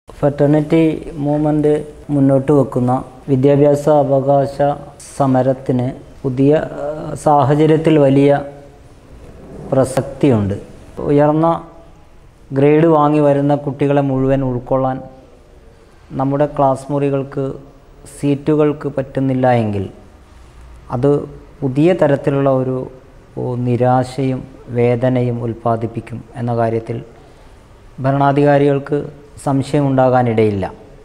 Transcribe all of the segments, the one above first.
ഫെറ്റർണിറ്റി movement മുന്നോട്ട് വെക്കുന്ന വിദ്യാഭ്യാസ അവകാശ സമരത്തിന് പുതിയ ആ, സാഹചര്യത്തിൽ വലിയ പ്രസക്തിയുണ്ട് ഉയർന്ന ഗ്രേഡ് വാങ്ങി വരുന്ന കുട്ടികളെ മുഴുവൻ ഉൾക്കൊള്ളാൻ നമ്മുടെ ക്ലാസ് മുറികൾക്ക് സീറ്റുകൾക്ക് പറ്റുന്നില്ല എങ്കിൽ അത് പുതിയ തരത്തിലുള്ള ഒരു ഓ, നിരാശയും വേദനയും ഉൽപ്പാദിപ്പിക്കും എന്ന കാര്യത്തിൽ ഭരണാധികാരികൾക്ക് സംശയമുണ്ടാകാനിടയില്ല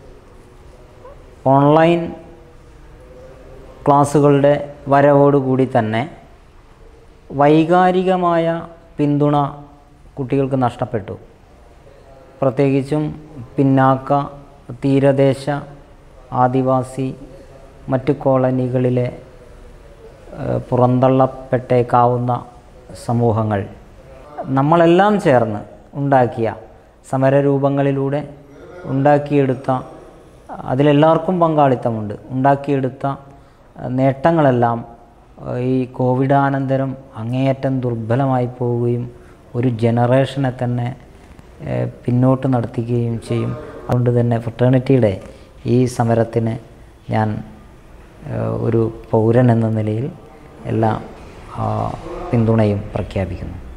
ഓൺലൈൻ ക്ലാസ്സുകളുടെ വരവോടുകൂടി തന്നെ വൈകാരികമായ പിന്തുണ കുട്ടികൾക്ക് നഷ്ടപ്പെട്ടു പ്രത്യേകിച്ചും പിന്നാക്ക തീരദേശ ആദിവാസി മറ്റു കോളനികളിലെ ഏഹ്, പുറന്തള്ളപ്പെട്ടേക്കാവുന്ന സമൂഹങ്ങൾ നമ്മളെല്ലാം ചേർന്ന് ഉണ്ടാക്കിയ സമരരൂപങ്ങളിലൂടെ ഉണ്ടാക്കിയെടുത്ത അതിലെല്ലാവർക്കും പങ്കാളിത്തമുണ്ട് ഉണ്ടാക്കിയെടുത്ത ഏഹ്, നേട്ടങ്ങളെല്ലാം ഏഹ്, ഈ കോവിഡാനന്തരം അങ്ങേയറ്റം ദുർബലമായി പോവുകയും ഒരു ജനറേഷനെ തന്നെ ഏഹ്, പിന്നോട്ട് നടത്തിക്കുകയും ചെയ്യും അതുകൊണ്ട് തന്നെ ഫ്രട്ടേണിറ്റിയുടെ ഈ സമരത്തിന് ഞാൻ ഏഹ്, ഒരു പൗരൻ എന്ന നിലയിൽ എല്ലാ ആ, പിന്തുണയും പ്രഖ്യാപിക്കുന്നു